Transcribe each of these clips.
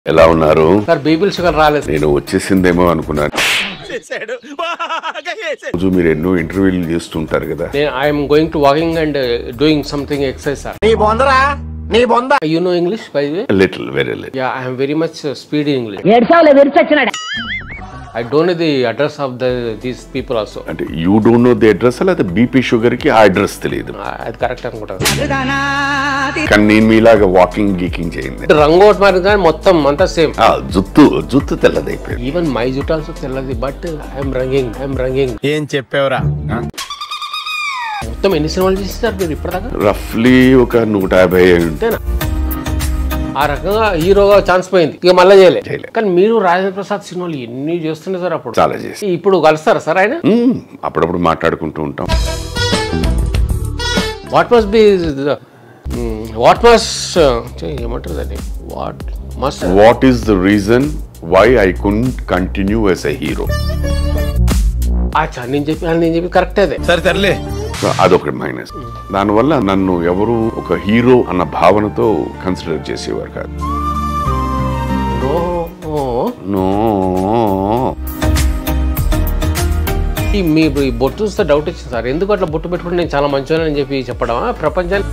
ఎలా ఉన్నారు sir బీబీల్ sugar రాలేదు నేను వచ్చేసిందేమో అనుకున్నాను రోజు మీరు ఎన్నో ఇంటర్వ్యూలు చేస్తుంటారు కదా నేను I'm going to walking and doing something exercise sir నీ బొందరా నీ బొంద you know English by way little very little yeah I'm very much speed in English ఏడ్చావులే విరిచొచ్చినాడు I don't know the address of the these people also అంటే you don't know the address లేదా BP sugar కి ఆ address తెలియదు అది correct అనుకుంటాను కానీ నేను మీలాగా వాకింగ్ గీకింగ్ చేయండి రంగు ఒకటి మారింది కానీ మొత్తం అంతా సేమ్ ఆ, జుత్తు జుత్తు తెల్లదైపోయింది ఈవెన్ మై జుట్ ఆల్సో తెల్లది బట్ ఐఎమ్ రంగింగ్ ఐఎమ్ రంగింగ్ ఏం చెప్పావురా మొత్తం ఎన్ని సినిమాలు చేస్తారు మీరు ఇప్పటిదాకా రఫ్లీ ఒక నూట యాభై అంతేనా ఆ రకంగా హీరోగా ఛాన్స్ పోయింది ఇక మళ్ళీ చేయలే చేయలే. కానీ మీరు రాజేంద్ర ప్రసాద్ సినిమాలు ఎన్ని చేస్తుండే సార్ అప్పుడు చాలా చేసి ఇప్పుడు కలుస్తారా సార్ ఆయన మ్మ్, అప్పుడప్పుడు మాట్లాడుకుంటూ ఉంటాం what must be what must ఏమంటారు దాన్ని what must what is the reason why I can continue as a hero అచ్చా నేను చెప్పి నేను చెప్పి కరెక్ట్ అదే సరే తరలే అదొకటి మైనస్ దానివల్ల నన్ను ఎవరు ఒక హీరో అన్న భావనతో కన్సిడర్ చేసేవారు కాదు ఓ నో ఈ మీ ఈ బొట్టు చూస్తే డౌట్ వచ్చింది సార్ ఎందుకు అట్లా బొట్టు పెట్టుకుంటే నేను చాలా మంచివాడిని అని చెప్పి చెప్పడమా ప్రపంచాన్ని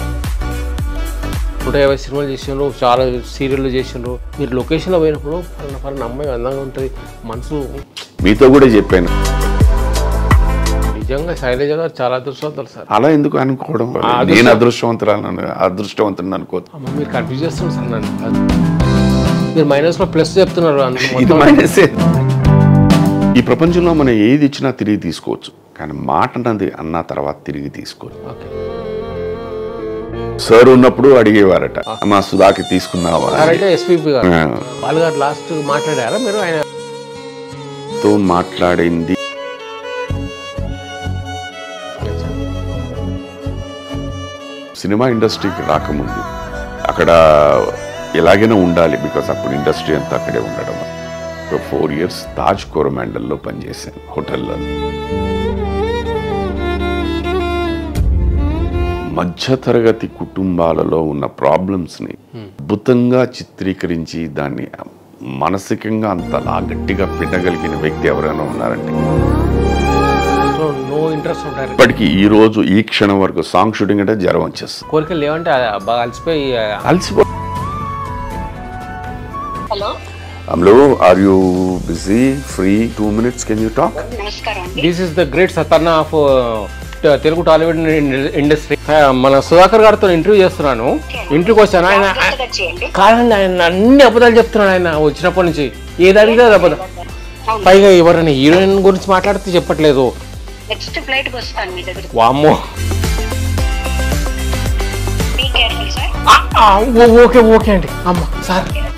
నూట యాభై సినిమాలు చేసిండ్రు చాలా సీరియళ్ళు చేసిండ్రు మీరు లొకేషన్లో పోయినప్పుడు పలానా పలానా అమ్మాయి అందంగా ఉంటుంది మనసు మీతో కూడా చెప్పాను నిజంగా శైలజ గారు చాలా అదృష్టవంతులు సార్ అలా ఎందుకు అనుకోవడం ఆ, అదృష్టం. నేను అదృష్టవంతురాలను అదృష్టవంతుని అనుకో అమ్మ మీరు కన్ఫ్యూజ్ చేస్తున్నారు సార్ నన్ను మీరు మైనస్లో ప్లస్ చెప్తున్నారు అందులో ఇది మొత్తం. మైనసే ఈ ప్రపంచంలో మనం ఏది ఇచ్చినా తిరిగి తీసుకోవచ్చు కానీ మాట అన్నది అన్న తర్వాత తిరిగి తీసుకోవచ్చు ఓకే సార్ ఉన్నప్పుడు అడిగేవారట అమ్మా సుధాకి తీసుకున్నావా సార్ అంటే ఎస్పీపీ గారు ఆ, వాళ్ళు గారు లాస్ట్ మాట్లాడారా మీరు ఆయన తో మాట్లాడింది సినిమా ఇండస్ట్రీకి రాకముందు అక్కడ ఎలాగైనా ఉండాలి బికాస్ అప్పుడు ఇండస్ట్రీ అంతా అక్కడే ఉండడం ఫోర్ ఇయర్స్ తాజ్ కోరమాండల్లో పనిచేశాను హోటల్లో మధ్యతరగతి కుటుంబాలలో ఉన్న ప్రాబ్లమ్స్ని అద్భుతంగా చిత్రీకరించి దాన్ని మానసికంగా అంతలా గట్టిగా పెట్టగలిగిన వ్యక్తి ఎవరైనా ఉన్నారంటే సో నో ఇంట్రెస్ట్ ఉంటారు ఇప్పటికీ ఈ రోజు ఈ క్షణం వరకు సాంగ్ షూటింగ్ అంటే జ్వరం వచ్చేస్తుంది కోరికలు లేవంటే ఆ బాగా అలసిపోయి ఆ, అలసిపో హలో అమ్లో are you busy free two minutes can you talk నమస్కారం అండి this is the great Saturn of Telugu Tollywood industry మన సుధాకర్ గారితో ఇంటర్వ్యూ చేస్తున్నాను ఇంటర్వ్యూకి వచ్చాను ఆయన జాగ్రత్తగా చేయండి కాదండి ఆయన అన్ని అబద్ధాలు చెప్తున్నాడు ఆయన వచ్చినప్పటి నుంచి ఏది అడిగితే అది అబద్ధం అవును. పైగా ఎవరైనా హీరోయిన్ గురించి మాట్లాడితే చెప్పట్లేదు నెక్స్ట్ ఫ్లైట్ కి వస్తాను మీ దగ్గర వామ్మో బీ కేర్ఫుల్ సార్ ఆ, ఆ, ఓ- ఓకే ఓకే అండి అమ్మ సార్